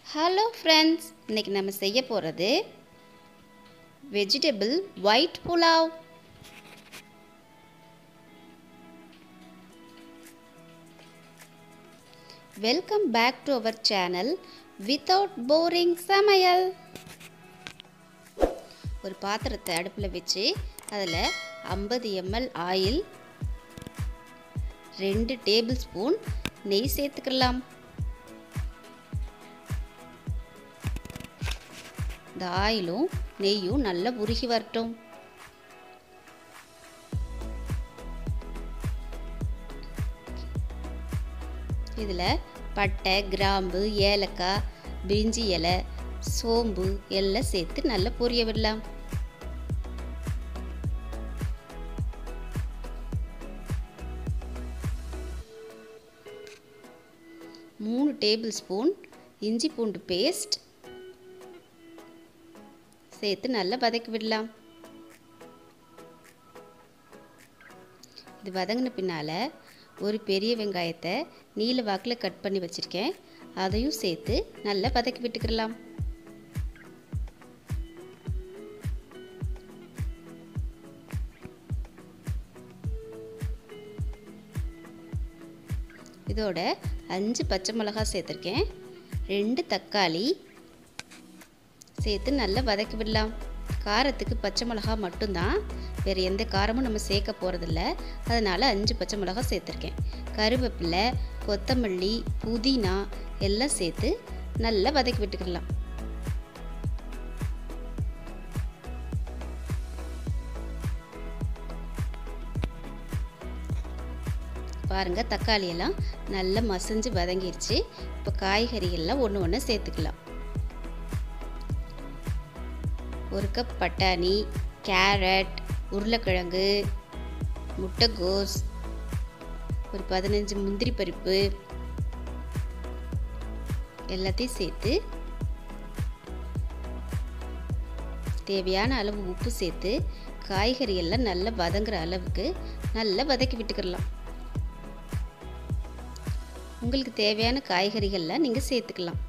hello friends இன்னைக்கு நம்ம செய்ய போகிறது vegetable white pulao welcome back to our channel without boring சமையல் ஒரு பாத்திரத்தை அடுப்பில் வச்சு அதில் ஐம்பது எம்எல் ஆயில் ரெண்டு டேபிள் ஸ்பூன் நெய் சேர்த்துக்கலாம் இந்த ஆயிலும் நெய்யும் நல்லா உருகி வரட்டும் இதில் பட்டை கிராம்பு ஏலக்காய் பிரிஞ்சி இலை சோம்பு எல்லாம் சேர்த்து நல்லா பொரிய விடலாம் மூணு டேபிள் ஸ்பூன் இஞ்சி பூண்டு பேஸ்ட் சேர்த்து நல்லா வதக்கி விடலாம் இது வதங்கின பின்னால் ஒரு பெரிய வெங்காயத்தை நீல வாக்கில் கட் பண்ணி வச்சுருக்கேன் அதையும் சேர்த்து நல்லா வதக்கி விட்டுக்கிடலாம் இதோட அஞ்சு பச்சை மிளகா சேர்த்துருக்கேன் ரெண்டு தக்காளி சேர்த்து நல்லா வதக்கி விடலாம் காரத்துக்கு பச்சை மிளகா மட்டும்தான் வேறு எந்த காரமும் நம்ம சேர்க்க போகிறதில்ல அதனால் அஞ்சு பச்சை மிளகா சேர்த்துருக்கேன் கருவேப்பிலை கொத்தமல்லி புதினா எல்லாம் சேர்த்து நல்லா வதக்கி விட்டுக்கிடலாம் பாருங்கள் தக்காளி எல்லாம் நல்லா மசிஞ்சு வதங்கிடுச்சு இப்போ காய்கறிகள்லாம் ஒன்று ஒன்று சேர்த்துக்கலாம் ஒரு கப் பட்டாணி கேரட் உருளைக்கிழங்கு முட்டைகோஸ் ஒரு பதினஞ்சு முந்திரி பருப்பு எல்லாத்தையும் சேர்த்து தேவையான அளவு உப்பு சேர்த்து காய்கறி எல்லாம் நல்லா வதங்குற அளவுக்கு நல்லா வதக்கி விட்டுக்கிடலாம் உங்களுக்கு தேவையான காய்கறிகள்லாம் நீங்கள் சேர்த்துக்கலாம்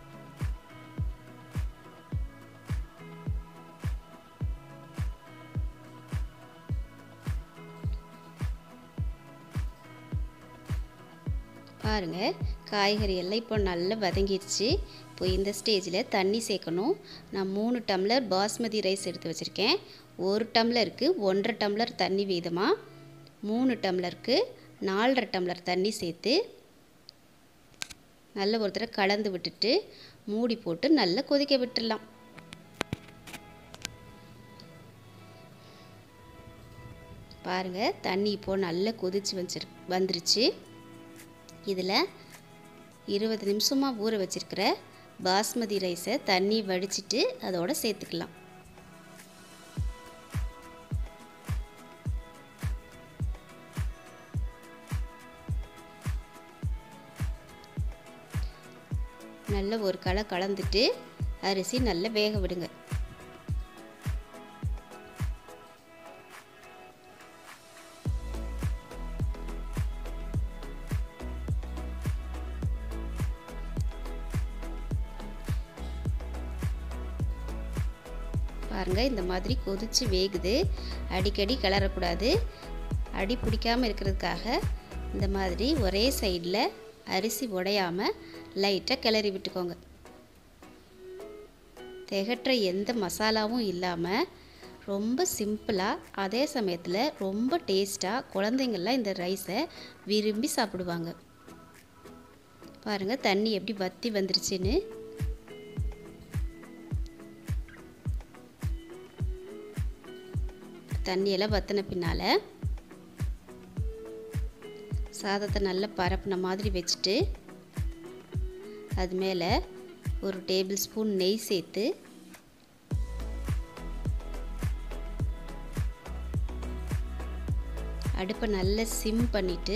பாருங்கள் காய்கறி எல்லாம் இப்போ நல்லா வதங்கிடுச்சு இப்போ இந்த ஸ்டேஜில் தண்ணி சேர்க்கணும் நான் மூணு டம்ளர் பாஸ்மதி ரைஸ் எடுத்து வச்சுருக்கேன் ஒரு டம்ளருக்கு ஒன்றரை டம்ளர் தண்ணி வீதமாக மூணு டம்ளருக்கு நாலரை டம்ளர் தண்ணி சேர்த்து நல்ல ஒரு தடவை கலந்து விட்டுட்டு மூடி போட்டு நல்லா கொதிக்க விட்டுடலாம் பாருங்கள் தண்ணி இப்போது நல்லா கொதிச்சு வச்சிரு வந்துருச்சு இதில் இருபது நிமிஷமாக ஊற வச்சுருக்கிற பாஸ்மதி ரைஸை தண்ணி வடிச்சிட்டு அதோட சேர்த்துக்கலாம் நல்ல ஒரு களை கலந்துட்டு அரிசி நல்லா வேக விடுங்க பாருங்கள் இந்த மாதிரி கொதித்து வேகுது அடிக்கடி கிளறக்கூடாது அடி பிடிக்காமல் இருக்கிறதுக்காக இந்த மாதிரி ஒரே சைடில் அரிசி உடையாமல் லைட்டாக கிளறி விட்டுக்கோங்க திகட்டுற எந்த மசாலாவும் இல்லாமல் ரொம்ப சிம்பிளாக அதே சமயத்தில் ரொம்ப டேஸ்ட்டாக குழந்தைங்கள்லாம் இந்த ரைஸை விரும்பி சாப்பிடுவாங்க பாருங்கள் தண்ணி எப்படி வற்றி வந்துருச்சுன்னு தண்ணியெல்லாம் வற்றின பின்னால் சாதத்தை நல்லா பரப்புன மாதிரி வச்சுட்டு அது மேலே ஒரு டேபிள் ஸ்பூன் நெய் சேர்த்து அடுப்பை நல்லா சிம் பண்ணிவிட்டு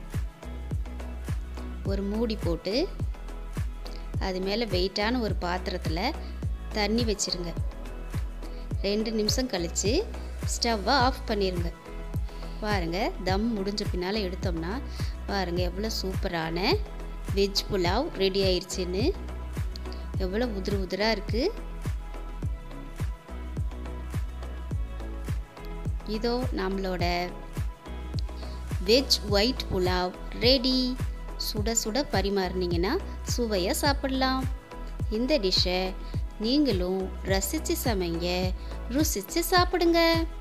ஒரு மூடி போட்டு அது மேலே வெயிட்டான ஒரு பாத்திரத்தில் தண்ணி வச்சுருங்க ரெண்டு நிமிஷம் கழித்து ஸ்டவ்வை ஆஃப் பண்ணிடுங்க பாருங்கள் தம் முடிஞ்ச பின்னால் எடுத்தோம்னா பாருங்கள் எவ்வளோ சூப்பரான வெஜ் புலாவ் ரெடி ஆயிடுச்சுன்னு எவ்வளோ உதிரு உதிராக இருக்குது இதோ நம்மளோட வெஜ் ஒயிட் புலாவ் ரெடி சுட சுட பரிமாறினீங்கன்னா சுவையாக சாப்பிடலாம் இந்த டிஷ்ஷை நீங்களும் ரசித்து சமைங்க ருசித்து சாப்பிடுங்க